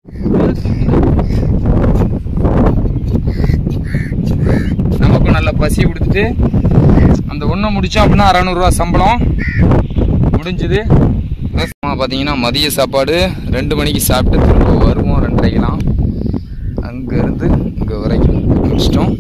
நமக்கும் நல்ல பசி கொடுத்துட்டு அந்த ஒன்றை முடிச்சோம் அப்படின்னா அறநூறுவா சம்பளம் முடிஞ்சுது பார்த்தீங்கன்னா மதிய சாப்பாடு ரெண்டு மணிக்கு சாப்பிட்டு திரும்ப வருவோம் ரெண்டரைக்கெலாம் அங்கேருந்து இங்கே வரைக்கும் முடிச்சிட்டோம்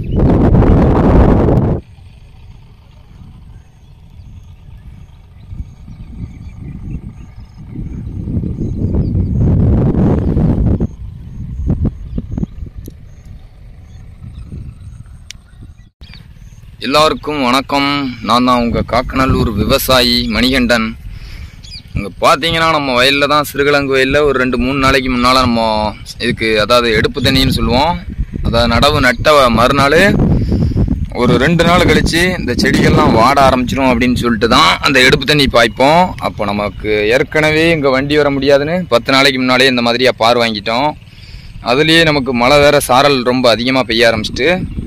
எல்லாருக்கும் வணக்கம் நான் தான் உங்கள் காக்கநல்லூர் விவசாயி மணிகண்டன் இங்கே பார்த்தீங்கன்னா நம்ம வயலில் தான் சிறுகிழங்கு வயலில் ஒரு ரெண்டு மூணு நாளைக்கு முன்னால் நம்ம இதுக்கு அதாவது எடுப்பு தண்ணின்னு சொல்லுவோம் அதாவது நடவு நட்ட மறுநாள் ஒரு ரெண்டு நாள் கழித்து இந்த செடிகள்லாம் வாட ஆரம்பிச்சிடும் அப்படின்னு சொல்லிட்டு தான் அந்த எடுப்பு தண்ணி பாய்ப்போம் அப்போ நமக்கு ஏற்கனவே இங்கே வண்டி வர முடியாதுன்னு பத்து நாளைக்கு முன்னாலே இந்த மாதிரியாக பார் வாங்கிட்டோம் அதுலேயே நமக்கு மழை வேற சாரல் ரொம்ப அதிகமாக பெய்ய ஆரம்பிச்சிட்டு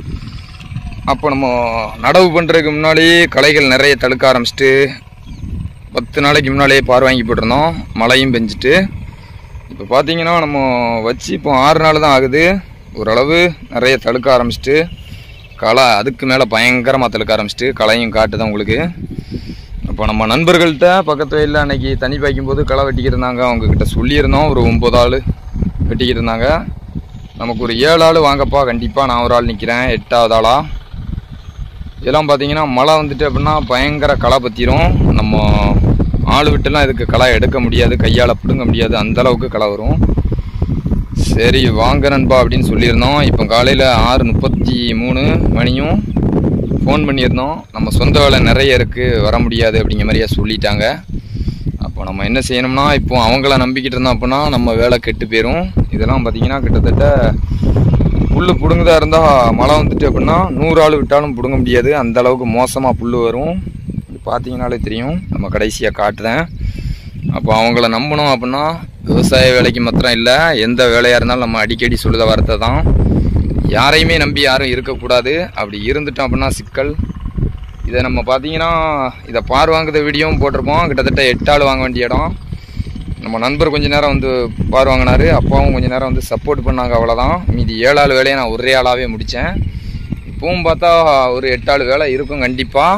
அப்போ நம்ம நடவு பண்ணுறதுக்கு முன்னாடியே களைகள் நிறைய தடுக்க ஆரம்பிச்சிட்டு பத்து நாளைக்கு முன்னாலேயே பார் வாங்கி போட்டிருந்தோம் மழையும் பெஞ்சிட்டு இப்போ பார்த்தீங்கன்னா நம்ம வச்சு இப்போ ஆறு நாள் தான் ஆகுது ஓரளவு நிறைய தடுக்க ஆரம்பிச்சிட்டு களை அதுக்கு மேலே பயங்கரமாக தடுக்க ஆரம்பிச்சிட்டு களையும் காட்டுதான் உங்களுக்கு அப்போ நம்ம நண்பர்கள்ட்ட பக்கத்து வயலில் அன்னைக்கு தண்ணி பாய்க்கும் போது களை வெட்டிக்கிட்டு இருந்தாங்க அவங்கக்கிட்ட சொல்லியிருந்தோம் ஒரு ஒம்பது ஆள் வெட்டிக்கிட்டு இருந்தாங்க நமக்கு ஒரு ஏழு ஆள் வாங்கப்பா கண்டிப்பாக நான் ஒரு ஆள் நிற்கிறேன் எட்டாவது ஆளாக இதெல்லாம் பார்த்தீங்கன்னா மழை வந்துட்டு அப்படின்னா பயங்கர களை பற்றிரும் நம்ம ஆள் விட்டுலாம் இதுக்கு களை எடுக்க முடியாது கையால் பிடுங்க முடியாது அந்த அளவுக்கு களை வரும் சரி வாங்க நண்பா அப்படின்னு சொல்லியிருந்தோம் இப்போ காலையில் ஆறு முப்பத்தி மூணு மணியும் ஃபோன் பண்ணியிருந்தோம் நம்ம சொந்த வேலை நிறைய இருக்குது வர முடியாது அப்படிங்கிற மாதிரியா சொல்லிட்டாங்க அப்போ நம்ம என்ன செய்யணும்னா இப்போ அவங்கள நம்பிக்கிட்டு இருந்தோம் அப்படின்னா நம்ம வேலை கெட்டு போயிடும் இதெல்லாம் பார்த்தீங்கன்னா கிட்டத்தட்ட புல் பிடுங்குதா இருந்தால் மழை வந்துட்டு அப்படின்னா நூறு ஆள் விட்டாலும் பிடுங்க முடியாது அந்த அளவுக்கு மோசமாக புல் வரும் இது பார்த்தீங்கனாலே தெரியும் நம்ம கடைசியாக காட்டுறேன் அப்போ அவங்கள நம்பணும் அப்படின்னா விவசாய வேலைக்கு மாத்திரம் இல்லை எந்த வேலையாக இருந்தாலும் நம்ம அடிக்கடி சொல்லுத வார்த்தை தான் யாரையுமே நம்பி யாரும் இருக்கக்கூடாது அப்படி இருந்துட்டோம் அப்படின்னா சிக்கல் இதை நம்ம பார்த்தீங்கன்னா இதை பார் வாங்குற வீடியோவும் போட்டிருப்போம் கிட்டத்தட்ட எட்டு ஆள் வாங்க வேண்டிய இடம் நம்ம நண்பர் கொஞ்ச நேரம் வந்து பார் வாங்கினாரு அப்பாவும் கொஞ்ச நேரம் வந்து சப்போர்ட் பண்ணாங்க அவ்வளோதான் மீதி ஏழு ஆள் வேலையை நான் ஒரே ஆளாகவே முடித்தேன் இப்பவும் பார்த்தா ஒரு எட்டு ஆள் வேலை இருக்கும் கண்டிப்பாக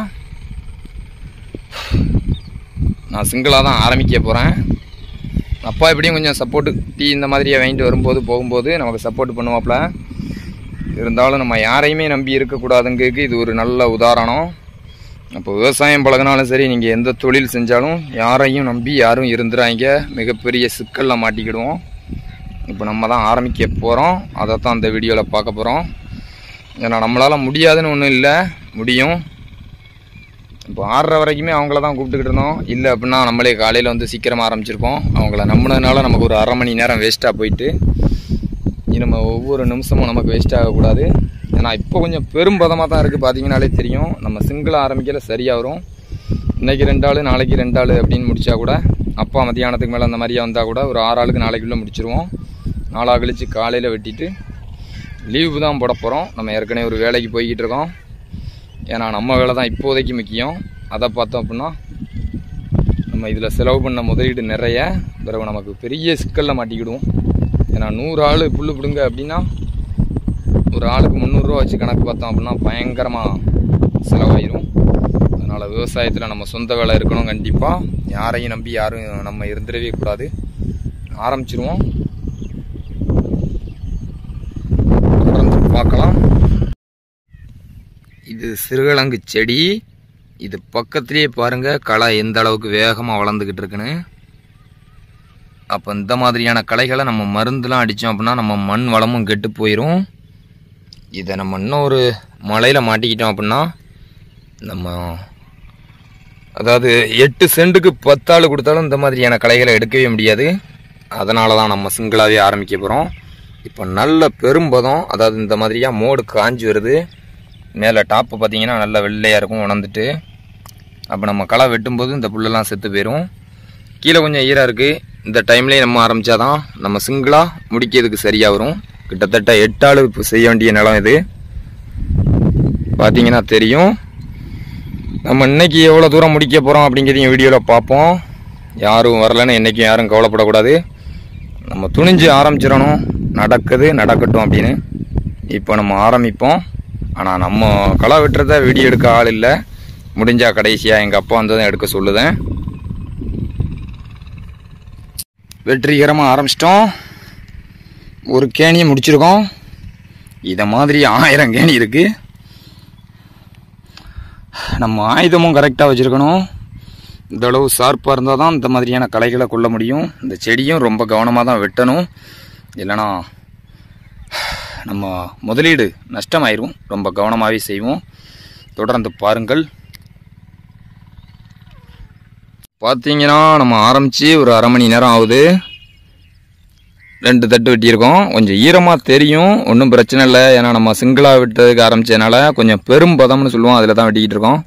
நான் சிங்கிளாக தான் ஆரம்பிக்க போகிறேன் அப்பா எப்படியும் கொஞ்சம் சப்போர்ட்டு டீ இந்த மாதிரியே வாங்கிட்டு வரும்போது போகும்போது நமக்கு சப்போர்ட் பண்ணுவாப்புல இருந்தாலும் நம்ம யாரையுமே நம்பி இருக்கக்கூடாதுங்கிறதுக்கு இது ஒரு நல்ல உதாரணம் அப்போ விவசாயம் பழகினாலும் சரி நீங்கள் எந்த தொழில் செஞ்சாலும் யாரையும் நம்பி யாரும் இருந்துறாங்க மிகப்பெரிய சிக்கலில் மாட்டிக்கிடுவோம் இப்போ நம்ம தான் ஆரம்பிக்க போகிறோம் அதை தான் இந்த வீடியோவில் பார்க்க போகிறோம் ஏன்னா நம்மளால் முடியாதுன்னு ஒன்றும் இல்லை முடியும் இப்போ ஆறரை வரைக்குமே அவங்கள தான் கூப்பிட்டுக்கிட்டு இருந்தோம் இல்லை அப்படின்னா நம்மளே காலையில் வந்து சீக்கிரமாக ஆரம்பிச்சிருப்போம் அவங்கள நம்பினதுனால நமக்கு ஒரு அரை மணி நேரம் வேஸ்ட்டாக போயிட்டு இனி நம்ம ஒவ்வொரு நிமிஷமும் நமக்கு வேஸ்ட் ஆகக்கூடாது ஏன்னா இப்போ கொஞ்சம் பெரும்பதமாக தான் இருக்குது பார்த்தீங்கனாலே தெரியும் நம்ம சிங்கிளாக ஆரம்பிக்கல சரியாக வரும் இன்றைக்கி ரெண்டு ஆள் நாளைக்கு ரெண்டு ஆள் அப்படின்னு முடிச்சா கூட அப்பா மத்தியானத்துக்கு மேலே அந்த மாதிரியா வந்தால் கூட ஒரு ஆறு ஆளுக்கு நாளைக்குள்ளே முடிச்சிருவோம் நாளாக கழித்து காலையில் வெட்டிட்டு லீவு தான் போட போகிறோம் நம்ம ஏற்கனவே ஒரு வேலைக்கு போய்கிட்டு இருக்கோம் ஏன்னா நம்ம வேலை தான் இப்போதைக்கு முக்கியம் அதை பார்த்தோம் அப்படின்னா நம்ம இதில் செலவு பண்ண முதலீடு நிறைய பிறகு நமக்கு பெரிய சிக்கலில் மாட்டிக்கிடுவோம் ஏன்னா நூறு ஆள் புல்லு பிடுங்க அப்படின்னா ஒரு ஆளுக்கு முந்நூறுரூவா வச்சு கணக்கு பார்த்தோம் அப்படின்னா பயங்கரமாக செலவாயிரும் அதனால் விவசாயத்தில் நம்ம சொந்த வேலை இருக்கணும் கண்டிப்பாக யாரையும் நம்பி யாரும் நம்ம இருந்துடவே கூடாது ஆரம்பிச்சிருவோம் தொடர்ந்து பார்க்கலாம் இது சிறுகிழங்கு செடி இது பக்கத்துலேயே பாருங்க களை எந்த அளவுக்கு வேகமாக வளர்ந்துக்கிட்டு இருக்குன்னு அப்போ இந்த மாதிரியான களைகளை நம்ம மருந்துலாம் அடித்தோம் அப்படின்னா நம்ம மண் வளமும் கெட்டு போயிடும் இதை நம்ம இன்னும் ஒரு மலையில் மாட்டிக்கிட்டோம் அப்படின்னா நம்ம அதாவது எட்டு சென்ட்டுக்கு பத்தாள் கொடுத்தாலும் இந்த மாதிரியான களைகளை எடுக்கவே முடியாது அதனால தான் நம்ம சிங்கிளாகவே ஆரம்பிக்க போகிறோம் இப்போ நல்ல பெரும்பதம் அதாவது இந்த மாதிரியாக மோடு காஞ்சி வருது மேலே டாப்பு பார்த்தீங்கன்னா நல்லா வெள்ளையாக இருக்கும் உணர்ந்துட்டு அப்போ நம்ம களை வெட்டும்போது இந்த புல்லெல்லாம் செத்து போயிடும் கீழே கொஞ்சம் ஈரம் இருக்குது இந்த டைம்லேயே நம்ம ஆரம்பித்தாதான் நம்ம சிங்கிளாக முடிக்கிறதுக்கு சரியாக வரும் கிட்டத்தட்ட எட்டு ஆள் இப்போ செய்ய வேண்டிய நிலம் இது பார்த்தீங்கன்னா தெரியும் நம்ம இன்னைக்கு எவ்வளோ தூரம் முடிக்க போகிறோம் அப்படிங்கிறதையும் வீடியோவில் பார்ப்போம் யாரும் வரலன்னு என்றைக்கும் யாரும் கவலைப்படக்கூடாது நம்ம துணிஞ்சு ஆரம்பிச்சிடணும் நடக்குது நடக்கட்டும் அப்படின்னு இப்போ நம்ம ஆரம்பிப்போம் ஆனால் நம்ம களை வெட்டுறத வீடியோ எடுக்க ஆள் இல்லை முடிஞ்சா கடைசியாக எங்கள் அப்பா வந்ததும் எடுக்க சொல்லுதேன் வெற்றிகரமாக ஆரம்பிச்சிட்டோம் ஒரு கேணியை முடிச்சிருக்கோம் இதை மாதிரி ஆயிரம் கேணி இருக்குது நம்ம ஆயுதமும் கரெக்டாக வச்சுருக்கணும் இந்த அளவு ஷார்ப்பாக இருந்தால் தான் இந்த மாதிரியான களைகளை கொள்ள முடியும் இந்த செடியும் ரொம்ப கவனமாக தான் வெட்டணும் இல்லைனா நம்ம முதலீடு நஷ்டமாயிரும் ரொம்ப கவனமாகவே செய்வோம் தொடர்ந்து பாருங்கள் பார்த்தீங்கன்னா நம்ம ஆரம்பித்து ஒரு அரை மணி நேரம் ஆகுது ரெண்டு தட்டு வெட்டியிருக்கோம் கொஞ்சம் ஈரமாக தெரியும் ஒன்றும் பிரச்சனை இல்லை ஏன்னா நம்ம சிங்கிளாக விட்டதுக்கு ஆரம்பித்ததுனால கொஞ்சம் பெரும் பதம்னு சொல்லுவோம் அதில் தான் வெட்டிக்கிட்டு இருக்கோம்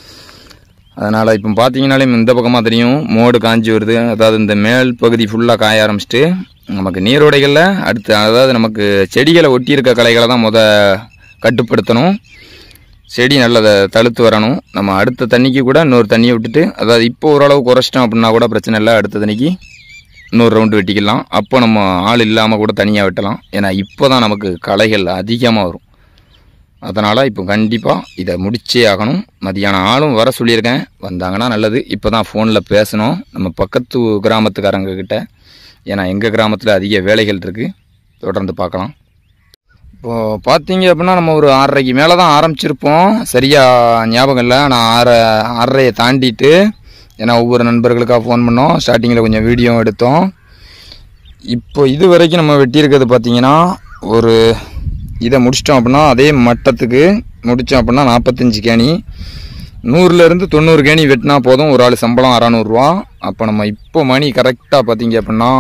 அதனால் இப்போ பார்த்தீங்கனாலே இந்த பக்கமாக தெரியும் மோடு காஞ்சி வருது அதாவது இந்த மேல் பகுதி ஃபுல்லாக காய ஆரம்பிச்சிட்டு நமக்கு நீரோடைகளில் அடுத்து அதாவது நமக்கு செடிகளை ஒட்டி இருக்க களைகளை தான் முத கட்டுப்படுத்தணும் செடி நல்லதை தழுத்து வரணும் நம்ம அடுத்த தண்ணிக்கு கூட இன்னொரு தண்ணியை விட்டுட்டு அதாவது இப்போ ஓரளவு குறைச்சிட்டோம் அப்படின்னா கூட பிரச்சனை இல்லை அடுத்த தண்ணிக்கு இன்னொரு ரவுண்டு வெட்டிக்கலாம் அப்போ நம்ம ஆள் இல்லாமல் கூட தனியாக வெட்டலாம் ஏன்னா இப்போ தான் நமக்கு களைகள் அதிகமாக வரும் அதனால் இப்போ கண்டிப்பாக இதை முடிச்சே ஆகணும் மதியானம் ஆளும் வர சொல்லியிருக்கேன் வந்தாங்கன்னா நல்லது இப்போ தான் ஃபோனில் பேசணும் நம்ம பக்கத்து கிராமத்துக்காரங்க கிட்ட ஏன்னா எங்கள் கிராமத்தில் அதிக வேலைகள் இருக்குது தொடர்ந்து பார்க்கலாம் இப்போது பார்த்தீங்க அப்படின்னா நம்ம ஒரு ஆறரைக்கு மேலே தான் ஆரம்பிச்சிருப்போம் சரியாக ஞாபகம் இல்லை நான் ஆறு ஆறரையை தாண்டிட்டு ஏன்னா ஒவ்வொரு நண்பர்களுக்காக ஃபோன் பண்ணோம் ஸ்டார்டிங்கில் கொஞ்சம் வீடியோ எடுத்தோம் இப்போ இது வரைக்கும் நம்ம வெட்டியிருக்கிறது பார்த்தீங்கன்னா ஒரு இதை முடிச்சிட்டோம் அப்படின்னா அதே மட்டத்துக்கு முடித்தோம் அப்படின்னா நாற்பத்தஞ்சு கேணி நூறுலேருந்து தொண்ணூறு கேணி வெட்டினா போதும் ஒரு ஆள் சம்பளம் அறநூறுவா அப்போ நம்ம இப்போ மணி கரெக்டாக பார்த்தீங்க அப்படின்னா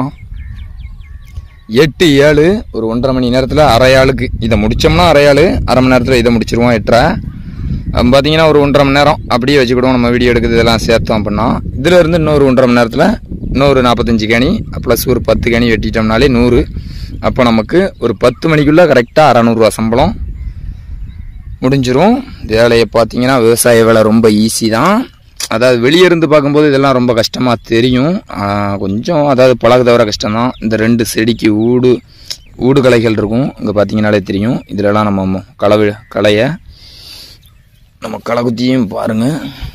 எட்டு ஏழு ஒரு ஒன்றரை மணி நேரத்தில் அரை ஆளுக்கு இதை முடித்தோம்னா அரை ஆள் அரை மணி நேரத்தில் இதை முடிச்சிருவோம் எட்டரை அப்ப பார்த்தீங்கன்னா ஒரு ஒன்றரை மணி நேரம் அப்படியே வச்சுக்கிடுவோம் நம்ம வீடியோ எடுக்கிறது இதெல்லாம் சேர்த்தோம் அப்படின்னா இதுல இருந்து இன்னொரு ஒன்றரை மணி நேரத்தில் இன்னொரு நாற்பத்தஞ்சு கேணி ப்ளஸ் ஒரு பத்து கேணி வெட்டிட்டோம்னாலே நூறு அப்போ நமக்கு ஒரு பத்து மணிக்குள்ளே கரெக்டாக அறநூறுவா சம்பளம் முடிஞ்சிரும் வேலையை பார்த்தீங்கன்னா விவசாய வேலை ரொம்ப ஈஸி தான் அதாவது வெளியே இருந்து பார்க்கும்போது இதெல்லாம் ரொம்ப கஷ்டமாக தெரியும் ஆஹ் கொஞ்சம் அதாவது பழக தவிர கஷ்டம்தான் இந்த ரெண்டு செடிக்கு ஊடு ஊடு களைகள் இருக்கும் இங்கே பார்த்தீங்கன்னாலே தெரியும் இதிலலாம் நம்ம மு- களை வி- களையை நம்ம களைக்குத்தியும் பாருங்கள்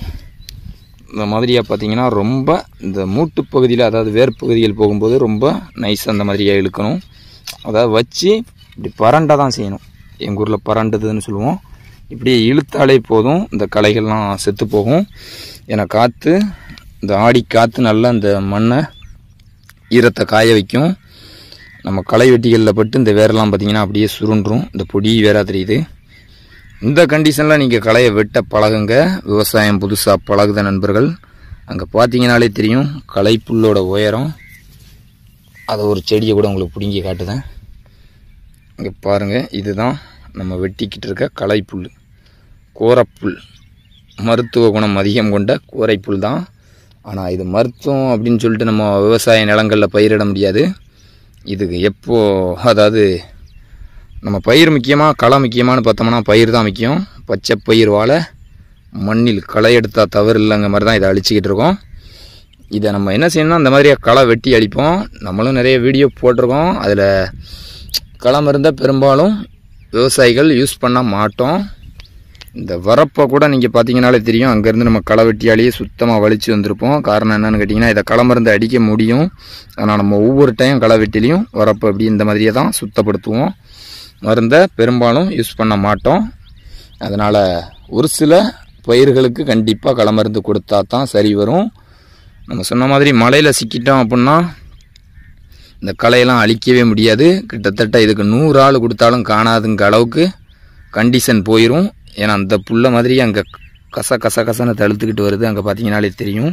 இந்த மாதிரியாக பார்த்தீங்கன்னா ரொம்ப இந்த மூட்டு பகுதியில் அதாவது வேர் பகுதியில் போகும்போது ரொம்ப நைஸ் அந்த மாதிரியாக இழுக்கணும் அதாவது வச்சு இப்படி பரண்டை தான் செய்யணும் எங்கள் ஊரில் பரண்டுதுன்னு சொல்லுவோம் இப்படியே இழுத்தாலே போதும் இந்த களைகள்லாம் செத்து போகும் ஏன்னா காற்று இந்த ஆடி காற்று நல்லா இந்த மண்ணை ஈரத்தை காய வைக்கும் நம்ம களை வெட்டிகளில் பட்டு இந்த வேரெல்லாம் பார்த்தீங்கன்னா அப்படியே சுருண்டும் இந்த பொடி வேறா தெரியுது இந்த கண்டிஷனில் நீங்கள் களையை வெட்ட பழகுங்க விவசாயம் புதுசாக பழகுத நண்பர்கள் அங்கே பார்த்தீங்கனாலே தெரியும் களைப்புல்லோட உயரம் அதை ஒரு செடியை கூட உங்களுக்கு பிடுங்கி காட்டுதேன் இங்கே பாருங்கள் இதுதான் நம்ம வெட்டிக்கிட்டு இருக்க களைப்புல் கோரப்புல் மருத்துவ குணம் அதிகம் கொண்ட கோரைப்புல் தான் ஆனால் இது மருத்துவம் அப்படின்னு சொல்லிட்டு நம்ம விவசாய நிலங்களில் பயிரிட முடியாது இதுக்கு எப்போ அதாவது நம்ம பயிர் முக்கியமாக களை முக்கியமானு பார்த்தோம்னா பயிர் தான் முக்கியம் பச்சை பயிர் வாழை மண்ணில் களை எடுத்தால் தவறு இல்லைங்க மாதிரி தான் இதை அழிச்சிக்கிட்டு இருக்கோம் இதை நம்ம என்ன செய்யணும்னா இந்த மாதிரி களை வெட்டி அழிப்போம் நம்மளும் நிறைய வீடியோ போட்டிருக்கோம் அதில் களை மருந்தை பெரும்பாலும் விவசாயிகள் யூஸ் பண்ண மாட்டோம் இந்த வரப்பை கூட நீங்கள் பார்த்தீங்கனாலே தெரியும் அங்கேருந்து நம்ம களை வெட்டியாலேயே சுத்தமாக வலிச்சு வந்திருப்போம் காரணம் என்னன்னு கேட்டிங்கன்னா இதை களை மருந்து அடிக்க முடியும் ஆனால் நம்ம ஒவ்வொரு டைம் களை வெட்டிலையும் வரப்பை அப்படி இந்த மாதிரியே தான் சுத்தப்படுத்துவோம் மருந்தை பெரும்பாலும் யூஸ் பண்ண மாட்டோம் அதனால் ஒரு சில பயிர்களுக்கு கண்டிப்பாக களை மருந்து கொடுத்தா தான் சரி வரும் நம்ம சொன்ன மாதிரி மழையில் சிக்கிட்டோம் அப்படின்னா இந்த களையெல்லாம் அழிக்கவே முடியாது கிட்டத்தட்ட இதுக்கு நூறு ஆள் கொடுத்தாலும் காணாதுங்க அளவுக்கு கண்டிஷன் போயிடும் ஏன்னா அந்த புல்லை மாதிரி அங்கே கச கச கசன்னு தழுத்துக்கிட்டு வருது அங்கே பார்த்தீங்கனாலே தெரியும்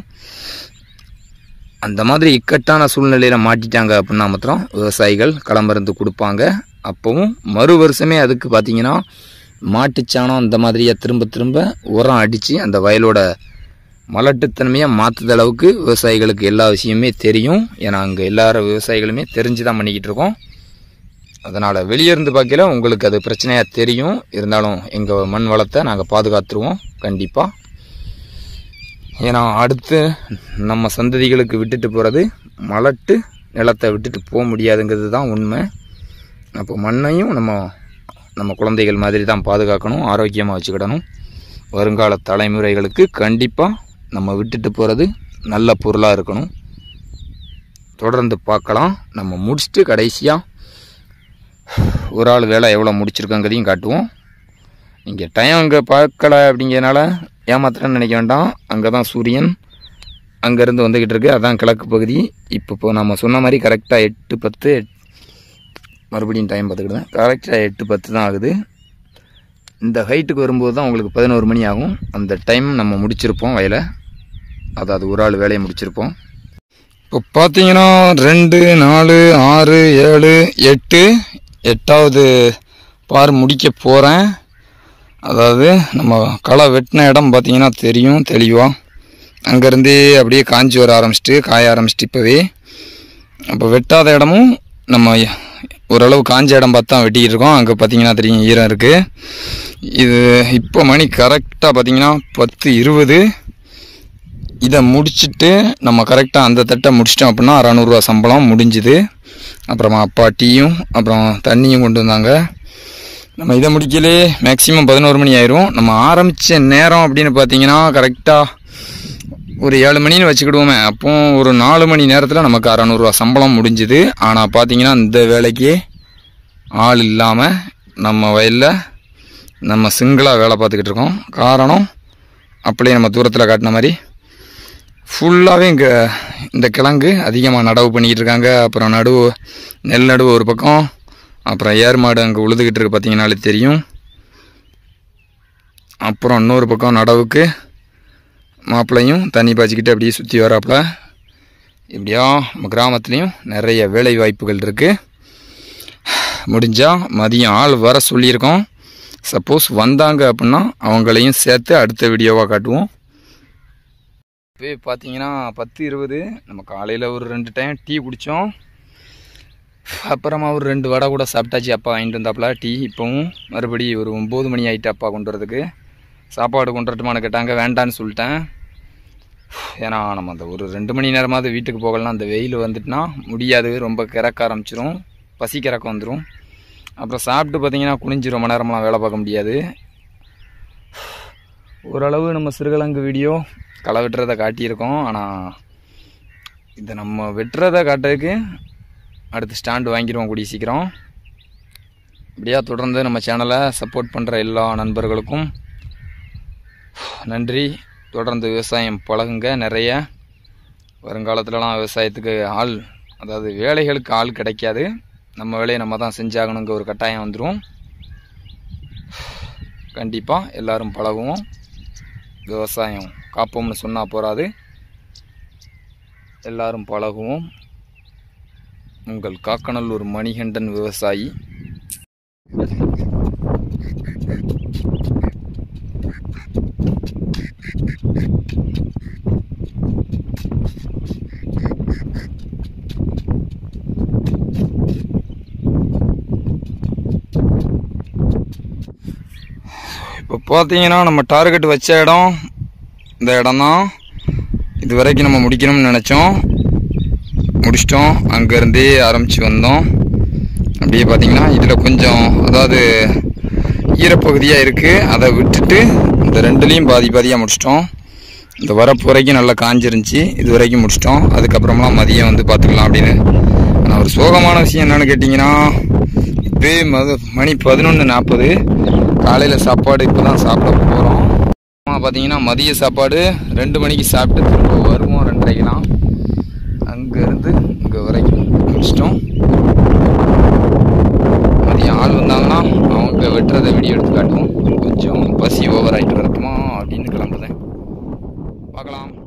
அந்த மாதிரி இக்கட்டான சூழ்நிலையில் மாட்டிட்டாங்க அப்படின்னா மாத்திரம் விவசாயிகள் களமருந்து கொடுப்பாங்க அப்போவும் மறு வருஷமே அதுக்கு பார்த்தீங்கன்னா மாட்டுச்சாணம் அந்த மாதிரியே திரும்ப திரும்ப உரம் அடித்து அந்த வயலோட மலட்டுத்தன்மையாக மாற்றுத அளவுக்கு விவசாயிகளுக்கு எல்லா விஷயமே தெரியும் ஏன்னா அங்கே எல்லார விவசாயிகளுமே தெரிஞ்சு தான் பண்ணிக்கிட்டு இருக்கோம் அதனால் வெளியே இருந்து பார்க்கல உங்களுக்கு அது பிரச்சனையாக தெரியும் இருந்தாலும் எங்கள் மண் வளத்தை நாங்கள் பாதுகாத்துருவோம் கண்டிப்பாக ஏன்னா அடுத்து நம்ம சந்ததிகளுக்கு விட்டுட்டு போகிறது மலட்டு நிலத்தை விட்டுட்டு போக முடியாதுங்கிறது தான் உண்மை அப்போ மண்ணையும் நம்ம நம்ம குழந்தைகள் மாதிரி தான் பாதுகாக்கணும் ஆரோக்கியமாக வச்சுக்கிடணும் வருங்கால தலைமுறைகளுக்கு கண்டிப்பாக நம்ம விட்டுட்டு போகிறது நல்ல பொருளாக இருக்கணும் தொடர்ந்து பார்க்கலாம் நம்ம முடிச்சுட்டு கடைசியாக ஒரு ஆள் வேலை எவ்வளோ முடிச்சிருக்கங்கிறதையும் காட்டுவோம் நீங்கள் டைம் அங்கே பார்க்கல அப்படிங்கிறனால ஏமாத்திரன்னு நினைக்க வேண்டாம் அங்கே தான் சூரியன் அங்கேருந்து வந்துக்கிட்டு இருக்கு அதான் கிழக்கு பகுதி இப்போ இப்போ நம்ம சொன்ன மாதிரி கரெக்டாக எட்டு பத்து மறுபடியும் டைம் பார்த்துக்கிட்டேன் கரெக்டாக எட்டு பத்து தான் ஆகுது இந்த ஹைட்டுக்கு வரும்போது தான் உங்களுக்கு பதினோரு மணி ஆகும் அந்த டைம் நம்ம முடிச்சிருப்போம் வயலை அதாவது ஒரு ஆள் வேலையை முடிச்சிருப்போம் இப்போ பார்த்தீங்கன்னா ரெண்டு நாலு ஆறு ஏழு எட்டு எட்டாவது பார் முடிக்க போகிறேன் அதாவது நம்ம களை வெட்டின இடம் பார்த்தீங்கன்னா தெரியும் தெளிவாக அங்கேருந்தே அப்படியே காஞ்சி வர ஆரம்பிச்சிட்டு காய ஆரம்பிச்சிட்டு இப்போவே அப்போ வெட்டாத இடமும் நம்ம ஓரளவு காஞ்ச இடம் பார்த்து தான் வெட்டிக்கிட்டு இருக்கோம் அங்கே பார்த்தீங்கன்னா தெரியும் ஈரம் இருக்குது இது இப்போ மணி கரெக்டாக பார்த்தீங்கன்னா பத்து இருபது இதை முடிச்சுட்டு நம்ம கரெக்டாக அந்த தட்டை முடிச்சிட்டோம் அப்படின்னா அறநூறுவா சம்பளம் முடிஞ்சுது அப்புறமா அப்பா டீயும் அப்புறம் தண்ணியும் கொண்டு வந்தாங்க நம்ம இதை முடிக்கலே மேக்ஸிமம் பதினோரு மணி ஆயிரும் நம்ம ஆரம்பித்த நேரம் அப்படின்னு பார்த்தீங்கன்னா கரெக்டாக ஒரு ஏழு மணின்னு வச்சுக்கிடுவோமே அப்போ ஒரு நாலு மணி நேரத்தில் நமக்கு அறநூறுவா சம்பளம் முடிஞ்சுது ஆனால் பார்த்தீங்கன்னா இந்த வேலைக்கு ஆள் இல்லாமல் நம்ம வயலில் நம்ம சிங்கிளாக வேலை பார்த்துக்கிட்டு இருக்கோம் காரணம் அப்படியே நம்ம தூரத்தில் காட்டின மாதிரி ஃபுல்லாகவே இங்கே இந்த கிழங்கு அதிகமாக நடவு பண்ணிக்கிட்டு இருக்காங்க அப்புறம் நடுவு நெல் நடுவு ஒரு பக்கம் அப்புறம் ஏர் மாடு அங்கே உழுதுகிட்டு இருக்கு பார்த்தீங்கன்னாலே தெரியும் அப்புறம் இன்னொரு பக்கம் நடவுக்கு மாப்பிள்ளையும் தண்ணி பாய்ச்சிக்கிட்டு அப்படியே சுற்றி வராப்புல இப்படியா நம்ம கிராமத்துலேயும் நிறைய வேலை வாய்ப்புகள் இருக்குது முடிஞ்சால் மதியம் ஆள் வர சொல்லியிருக்கோம் சப்போஸ் வந்தாங்க அப்படின்னா அவங்களையும் சேர்த்து அடுத்த வீடியோவாக காட்டுவோம் இப்போ பார்த்தீங்கன்னா பத்து இருபது நம்ம காலையில் ஒரு ரெண்டு டைம் டீ குடித்தோம் அப்புறமா ஒரு ரெண்டு வடை கூட சாப்பிட்டாச்சு அப்பா வாங்கிட்டு வந்தாப்புல டீ இப்போவும் மறுபடி ஒரு ஒம்பது மணி ஆகிட்டு அப்பா கொண்டு வரதுக்கு சாப்பாடு கொண்டு வரட்டுமான்னு கேட்டாங்க வேண்டான்னு சொல்லிட்டேன் ஏன்னா நம்ம அந்த ஒரு ரெண்டு மணி நேரமாவது வீட்டுக்கு போகலாம் அந்த வெயில் வந்துட்டுனா முடியாது ரொம்ப கிறக்க ஆரம்பிச்சிரும் பசி கிறக்க வந்துடும் அப்புறம் சாப்பிட்டு பார்த்தீங்கன்னா குனிஞ்சு ரொம்ப நேரம்லாம் வேலை பார்க்க முடியாது ஓரளவு நம்ம சிறுகிழங்கு வீடியோ களை வெட்டுறதை காட்டியிருக்கோம் ஆனால் இதை நம்ம வெட்டுறதை காட்டுறதுக்கு அடுத்து ஸ்டாண்டு வாங்கிடுவோம் கூடிய சீக்கிரம் இப்படியா தொடர்ந்து நம்ம சேனலை சப்போர்ட் பண்ணுற எல்லா நண்பர்களுக்கும் நன்றி தொடர்ந்து விவசாயம் பழகுங்க நிறைய வருங்காலத்துலலாம் விவசாயத்துக்கு ஆள் அதாவது வேலைகளுக்கு ஆள் கிடைக்காது நம்ம வேலையை நம்ம தான் செஞ்சாகணுங்க ஒரு கட்டாயம் வந்துடும் கண்டிப்பாக எல்லாரும் பழகுவோம் விவசாயம் காப்போம்னு சொன்னால் போகாது எல்லாரும் பழகுவோம் உங்கள் காக்கநல்லூர் மணிகண்டன் விவசாயி இப்போ பார்த்தீங்கன்னா நம்ம டார்கெட் வச்ச இடம் இந்த இடம் தான் இது வரைக்கும் நம்ம முடிக்கணும்னு நினச்சோம் முடிச்சிட்டோம் அங்கேருந்தே ஆரம்பித்து வந்தோம் அப்படியே பார்த்தீங்கன்னா இதில் கொஞ்சம் அதாவது ஈரப்பகுதியாக இருக்குது அதை விட்டுட்டு இந்த ரெண்டுலேயும் பாதி பாதியாக முடிச்சிட்டோம் இந்த வரப்பு வரைக்கும் நல்லா காஞ்சிருந்துச்சி இது வரைக்கும் முடிச்சிட்டோம் அதுக்கப்புறமெல்லாம் மதியம் வந்து பார்த்துக்கலாம் அப்படின்னு ஆனால் ஒரு சோகமான விஷயம் என்னென்னு கேட்டிங்கன்னா இப்போயே மது மணி பதினொன்று நாற்பது காலையில் சாப்பாடு இப்போ தான் சாப்பிட போகிறோம் பார்த்தீங்கன்னா மதிய சாப்பாடு ரெண்டு மணிக்கு சாப்பிட்டு திரும்ப வருவோம் ரெண்டரைக்கெலாம் அங்கேருந்து இங்கே வரைக்கும் முடிச்சிட்டோம் மதியம் ஆள் வந்தாங்கன்னா அவங்க வெட்டுறதை வீடியோ எடுத்து காட்டுவோம் கொஞ்சம் பசி ஓவர் ஆகிட்டு வரட்டுமா அப்படின்னு கிளம்புறேன் பார்க்கலாம்